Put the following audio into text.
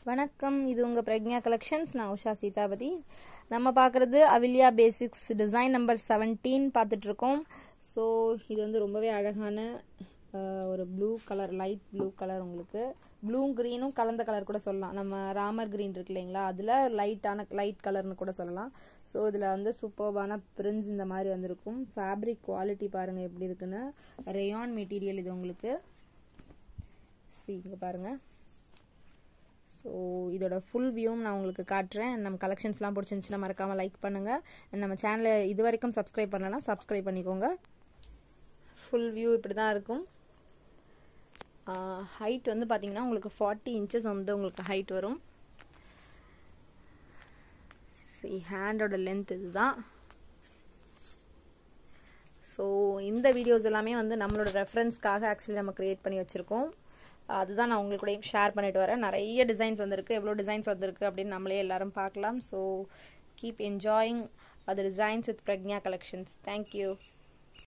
வணக்கம் இது உங்கள் பிரக்ஞா கலெக்ஷன்ஸ் நான் உஷா சீதாபதி நம்ம பார்க்குறது அவிலியா பேசிக்ஸ் டிசைன் நம்பர் செவன்டீன் பார்த்துட்ருக்கோம் ஸோ இது வந்து ரொம்பவே அழகான அஹ், ஒரு blue colour light blue colour உங்களுக்கு ப்ளூ க்ரீனும் கலந்த கலர் கூட சொல்லலாம் நம்ம ராமர் க்ரீன் இருக்கு இல்லைங்களா அதில் லைட்டான லைட் கலர்னு கூட சொல்லலாம் ஸோ இதில் வந்து சூப்பர்பான பிரிண்ட்ஸ் இந்த மாதிரி வந்திருக்கும் ஃபேப்ரிக் குவாலிட்டி பாருங்கள் எப்படி இருக்குன்னு ரேயான் மெட்டீரியல் இது உங்களுக்கு see இங்கே பாருங்கள் ஸோ இதோட ஃபுல் வியூவும் நான் உங்களுக்கு காட்டுறேன் நம்ம கலெக்ஷன்ஸ்லாம் பிடிச்சிருந்துச்சுன்னா மறக்காமல் லைக் பண்ணுங்கள் நம்ம சேனலை இது வரைக்கும் சப்ஸ்கிரைப் பண்ணலன்னா சப்ஸ்கிரைப் பண்ணிக்கோங்க ஃபுல் வியூ இப்படி தான் இருக்கும் ஹைட் வந்து பார்த்தீங்கன்னா உங்களுக்கு ஃபார்ட்டி இன்ச்சஸ் வந்து உங்களுக்கு ஹைட் வரும் சரி ஹேண்டோட லென்த் இதுதான் ஸோ இந்த வீடியோஸ் எல்லாமே வந்து நம்மளோட ரெஃபரன்ஸ்க்காக ஆக்சுவலி நம்ம க்ரியேட் பண்ணி வச்சுருக்கோம் அதுதான் நான் உங்களுக்கு கூட ஷேர் பண்ணிட்டு வரேன் நிறைய டிசைன்ஸ் வந்திருக்கு எவ்வளோ டிசைன்ஸ் வந்திருக்கு அப்படின்னு நம்மளே எல்லாரும் பார்க்கலாம் ஸோ கீப் என்ஜாயிங் அது designs with Pragnya collections thank you